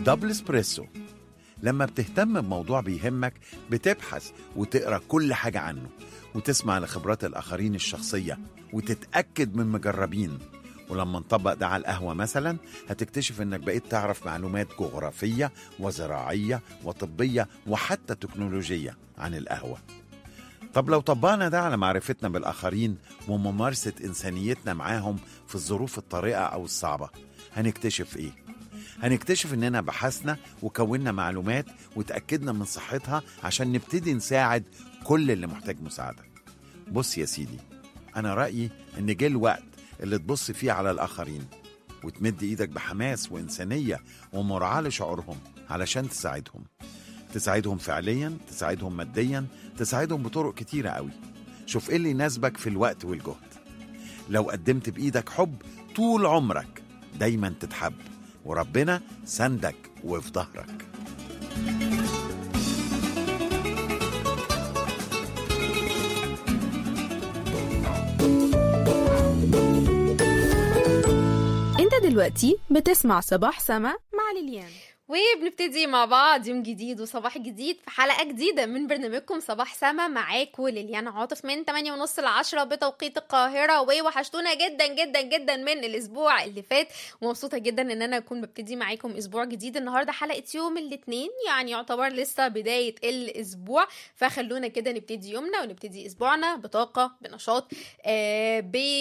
دبل اسبريسو لما بتهتم بموضوع بيهمك بتبحث وتقرا كل حاجة عنه وتسمع لخبرات الآخرين الشخصية وتتأكد من مجربين ولما نطبق ده على القهوة مثلا هتكتشف انك بقيت تعرف معلومات جغرافية وزراعية وطبية وحتى تكنولوجية عن القهوة طب لو طبقنا ده على معرفتنا بالآخرين وممارسة إنسانيتنا معاهم في الظروف الطارئة أو الصعبة هنكتشف إيه؟ هنكتشف إننا بحثنا وكونا معلومات وتأكدنا من صحتها عشان نبتدي نساعد كل اللي محتاج مساعدة بص يا سيدي أنا رأيي إن جه الوقت اللي تبص فيه على الآخرين وتمد إيدك بحماس وإنسانية ومراعاة لشعورهم علشان تساعدهم تساعدهم فعليا تساعدهم ماديا تساعدهم بطرق كتيرة قوي شوف ايه اللي يناسبك في الوقت والجهد لو قدمت بإيدك حب طول عمرك دايما تتحب وربنا سندك وفي ظهرك انت دلوقتي بتسمع صباح سما مع ليليان وبنبتدي مع بعض يوم جديد وصباح جديد في حلقة جديدة من برنامجكم صباح سما معاكم ليليانا عاطف من 8 ونص ل 10 بتوقيت القاهرة ووحشتونا جدا جدا جدا من الأسبوع اللي فات ومبسوطة جدا إن أنا أكون ببتدي معاكم أسبوع جديد النهاردة حلقة يوم الاثنين يعني يعتبر لسه بداية الأسبوع فخلونا كده نبتدي يومنا ونبتدي أسبوعنا بطاقة بنشاط آه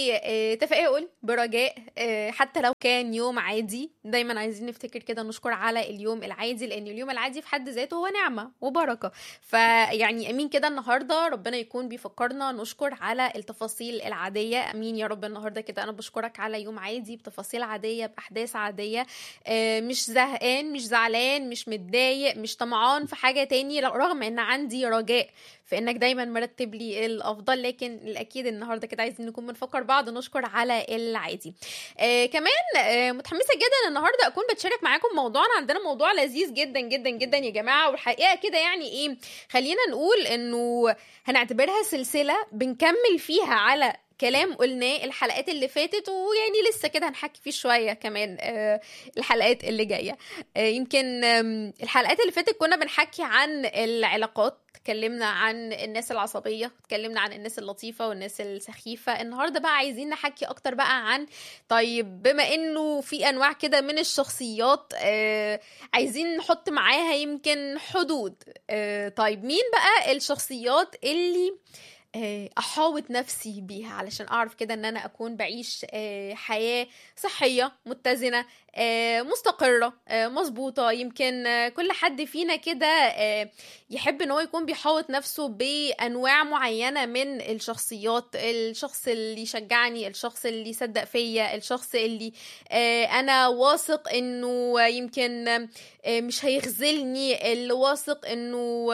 بتفاؤل برجاء آه حتى لو كان يوم عادي دايما عايزين نفتكر كده نشكر على اليوم العادي لان اليوم العادي في حد ذاته هو نعمه وبركه فيعني امين كده النهارده ربنا يكون بيفكرنا نشكر على التفاصيل العاديه امين يا رب النهارده كده انا بشكرك على يوم عادي بتفاصيل عاديه باحداث عاديه آه، مش زهقان مش زعلان مش متضايق مش طمعان في حاجه تاني رغم ان عندي رجاء في انك دايما مرتب لي الافضل لكن الاكيد النهارده كده عايزين نكون بنفكر بعض نشكر على العادي آه كمان آه متحمسه جدا النهارده اكون بتشارك معاكم موضوعنا عندنا موضوع لذيذ جدا جدا جدا يا جماعه والحقيقه كده يعني ايه خلينا نقول انه هنعتبرها سلسله بنكمل فيها على كلام قلناه الحلقات اللي فاتت ويعني لسه كده هنحكي فيه شويه كمان آه، الحلقات اللي جايه آه، يمكن آم، الحلقات اللي فاتت كنا بنحكي عن العلاقات اتكلمنا عن الناس العصبية اتكلمنا عن الناس اللطيفة والناس السخيفة النهاردة بقى عايزين نحكي أكتر بقى عن طيب بما إنه في أنواع كده من الشخصيات آه عايزين نحط معاها يمكن حدود آه طيب مين بقى الشخصيات اللي آه، احاوط نفسي بيها علشان اعرف كده ان انا اكون بعيش آه، حياه صحيه متزنه آه، مستقره آه، مظبوطه يمكن آه، كل حد فينا كده آه، يحب ان هو يكون بيحاوط نفسه بانواع معينه من الشخصيات الشخص اللي يشجعني الشخص اللي يصدق فيا الشخص اللي آه، انا واثق انه يمكن آه، مش هيخذلني اللي واثق انه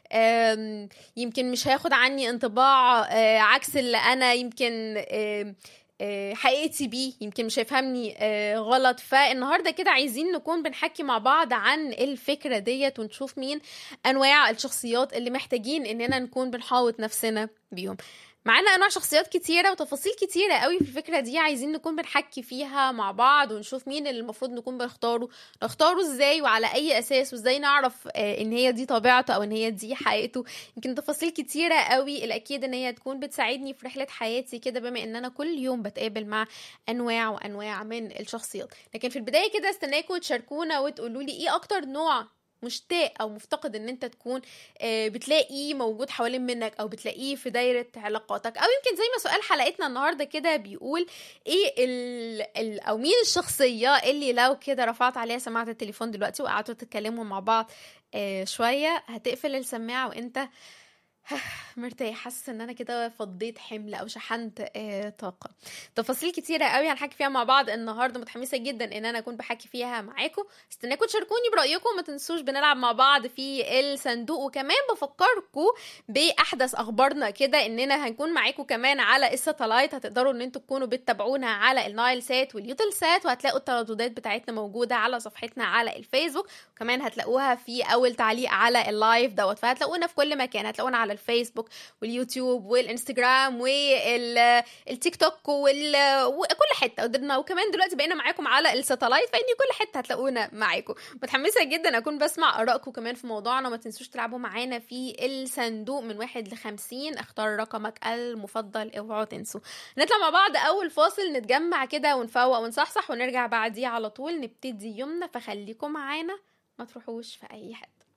آم، يمكن مش هياخد عني انطباع آه، عكس اللي انا يمكن آم، آه، حقيقتي بيه يمكن مش هيفهمني آه، غلط فالنهارده كده عايزين نكون بنحكي مع بعض عن الفكره ديت ونشوف مين انواع الشخصيات اللي محتاجين اننا نكون بنحاوط نفسنا بيهم معانا انواع شخصيات كتيره وتفاصيل كتيره قوي في الفكره دي عايزين نكون بنحكي فيها مع بعض ونشوف مين اللي المفروض نكون بنختاره نختاره ازاي وعلى اي اساس وازاي نعرف آه، ان هي دي طبيعته او ان هي دي حقيقته يمكن تفاصيل كتيره قوي الاكيد ان هي تكون بتساعدني في رحله حياتي كده بما ان انا كل يوم بتقابل مع انواع وانواع من الشخصيات لكن في البدايه كده استناكم تشاركونا وتقولوا لي ايه اكتر نوع مشتاق او مفتقد ان انت تكون آه، بتلاقيه موجود حوالين منك او بتلاقيه في دايره علاقاتك او يمكن زي ما سؤال حلقتنا النهارده كده بيقول ايه ال... ال... او مين الشخصيه اللي لو كده رفعت عليها سماعه التليفون دلوقتي وقعدتوا تتكلموا مع بعض آه، شويه هتقفل السماعه وانت مرتاح حاسس ان انا كده فضيت حمل او شحنت آه، طاقه تفاصيل كتيره قوي هنحكي فيها مع بعض النهارده متحمسه جدا ان انا اكون بحكي فيها معاكم استناكم تشاركوني برايكم ما تنسوش بنلعب مع بعض في الصندوق وكمان بفكركم باحدث اخبارنا كده اننا هنكون معاكم كمان على الساتلايت هتقدروا ان انتوا تكونوا بتتابعونا على النايل سات واليوتل سات وهتلاقوا الترددات بتاعتنا موجوده على صفحتنا على الفيسبوك وكمان هتلاقوها في اول تعليق على اللايف دوت فهتلاقونا في كل مكان هتلاقونا على على الفيسبوك واليوتيوب والانستجرام والتيك توك وال... وكل حته قدرنا وكمان دلوقتي بقينا معاكم على الساتلايت فاني كل حته هتلاقونا معاكم متحمسه جدا اكون بسمع ارائكم كمان في موضوعنا ما تنسوش تلعبوا معانا في الصندوق من واحد لخمسين اختار رقمك المفضل اوعوا تنسوا نطلع مع بعض اول فاصل نتجمع كده ونفوق ونصحصح ونرجع بعديه على طول نبتدي يومنا فخليكم معانا ما تروحوش في اي حته